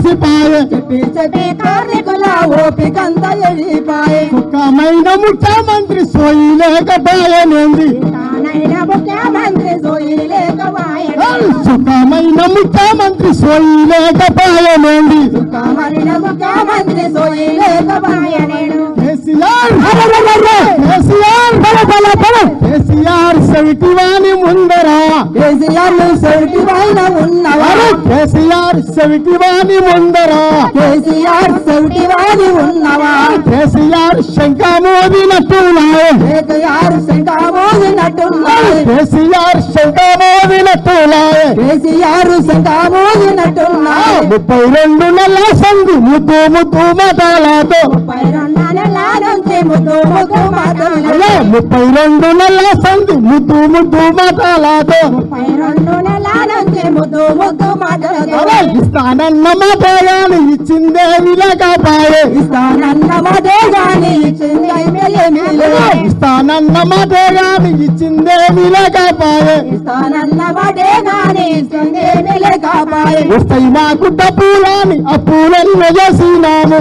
మురిసిపాయే చెప్పి చెప్పి కార్మికుల ఓపికంత ఎడిపాయే సుఖమైన ముఖ్యమంత్రి సోయి లేకపోయేనేంది తానైన ముఖ్యమంత్రి సోయి లేకవాయన సుఖమైన ముఖ్యమంత్రి సోయి లేకపోయేనేంది కమరిన ముఖ్యమంత్రి సోయి లేకవాయనేడు కేసీఆర్ కేసీఆర్ బల బల బల కేసీఆర్ సెవిటివాని ముందరా కేసీఆర్ సౌటి పైన ఉన్నవా అరే కేసీఆర్ సెవిటివాని ముందరా కేసీఆర్ సౌటి వాడి ఉన్నవా కేసీఆర్ శంఖ మోదినట్టున్నాయి కేసీఆర్ శంఖమోగినట్టున్నాయి కేసీఆర్ శంఖ మోదినట్టున్నాయి కేసీఆర్ శంఖమోగినట్టున్నాయి ముప్పై రెండు నెలల సంధి ముద్దు ముద్దు మతాలతో ముప్పై రెండు నెలల నుంచి ముద్దు ముద్దు మాటలు అలా ముప్పై రెండు నెలల సంధి ముద్దు ముద్దు మతాలతో ముప్పై రెండు నెలల నుంచి ముద్దు ముద్దు మాటలు అలా ఇస్తానన్న మాట గాని ఇచ్చిందే విలకపాయే ఇస్తానన్న మాటే గాని ఇచ్చింది ఎమ్మెల్యే ఇస్తానన్న మాట గాని ఇచ్చిందే విలకపాయే ఇస్తానన్న మాటే గాని ఇచ్చింది ఎమ్మెల్యే కాపాయి వస్తాయి మాకు డబ్బులని అప్పులెన్నో చేసినాము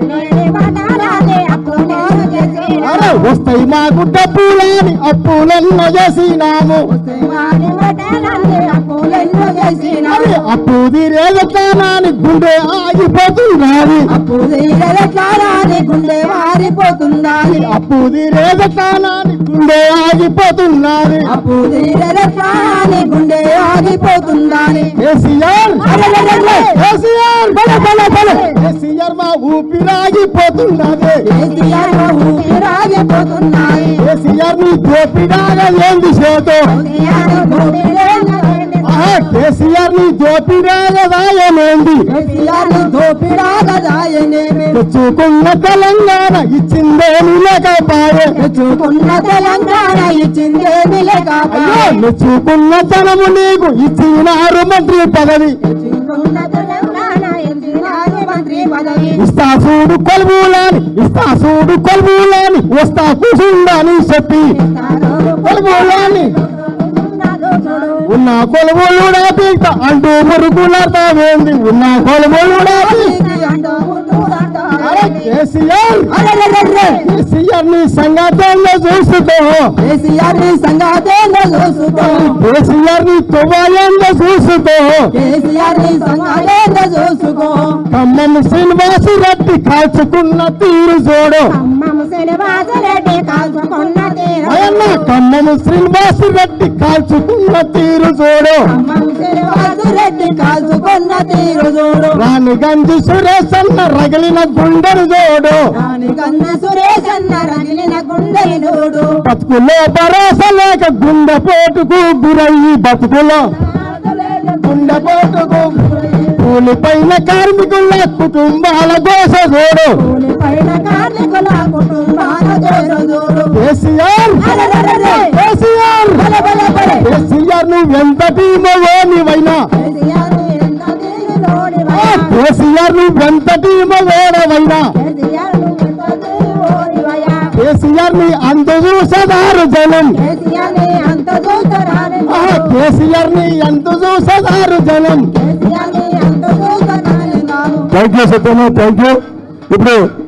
అరే వస్తాయి మాకు డబ్బులని అప్పులెన్నో చేసినాము అరే అప్పు తీరేదట్లానాని గుండె ఆగిపోతున్నది గుండె మారిపోతుందని అప్పు తీరేదట్లానాని గుండె ఆగిపోతున్నది అప్పు తీరని గుండె ఆగిపోతుందని కేసీఆర్ కేసీఆర్ బల బల బల కేసీఆర్ మా ఊపిరాగిపోతున్నది కేసీఆర్ ఊపిరాగిపోతున్నాయి కేసీఆర్ నీ దోపిడాగా ఏంది చేతో కేసీఆర్ ఊపిరాగిపోతున్నాయి. ఆహా, కేసీఆర్ నీ దోపిడాగదాయనేంది కేసీఆర్ దోపిడాగదాయనేమి తెచ్చుకున్న తెలంగాణ ఇచ్చిందేమి లేకపాయే తెచ్చుకున్న తెలంగాణ ఇచ్చిందేమి లేక అయ్యో మెచ్చుకున్న జనము నీకు ఇచ్చినారు మంత్రి పదవి తెచ్చుకున్న తెలంగాణ ఇచ్చినారు మంత్రి పదవి ఇస్తా చూడు కొలువులని ఇస్తా చూడు కొలువులని వస్తా కూసుండని చెప్పి కొలువులని ఉన్న కొలువులు పీక అంటూ మురుగులతావేంది ఉన్న కొలువులు అరే కేసీఆర్ కేసీఆర్ నీ సంగతంలో చూసుకో కేసీఆర్ ని సంగాతేందో చూసుకో కేసీఆర్ నీ తువ్వాయంలో చూసుకో కేసీఆర్ ని సంగాతేందో చూసుకో ఖమ్మం శ్రీనివాసు రెడ్డి కాల్చుకున్న తీరు చూడు ఖమ్మం శ్రీనివాసరెడ్డి కాల్చుకున్న తీరు అయన్న ఖమ్మం శ్రీనివాసు రెడ్డి కాల్చుకున్న తీరు చూడు ఖమ్మం శ్రీనివాసరెడ్డి కాల్చుకున్న తీరు చూడు రాణి గంజి సురేష్ అన్న రగిలిన గుండెను చూడు రాణి కన్న సురేష్ అన్న రగిలిన గుండెని చూడు బతుకులో భరోసా లేక గుండె పోటుకు గురయ్యి బతుకులో గుండె పోటుకు కూలిపోయిన కార్మికుల కుటుంబాల దోష చూడు పైన కార్మికుల కుటుంబాల దోష చూడు కేసీఆర్ అరెరెరెరె. కేసీఆర్ బల బల బల. కేసీఆర్ నువ్వెంతటి మగోనివైనా కేసీఆర్ ని ఎంత తీరులోనివా? ఆ, కేసీఆర్ నువ్వెంతటి మగోడవైనా కేసీఆర్ ని ఎంత తీరులోనివయా? కేసీఆర్ ని అంత చూసదారు జనం కేసీఆర్ ని అంత చూసరాని ఆ, కేసీఆర్ ని ఎంత చూసదారు జనం కేసీఆర్ ని అంత చూసరాని కాదు థ్యాంక్ యూ సత్యనా థ్యాంక్ యూ ఇప్పుడు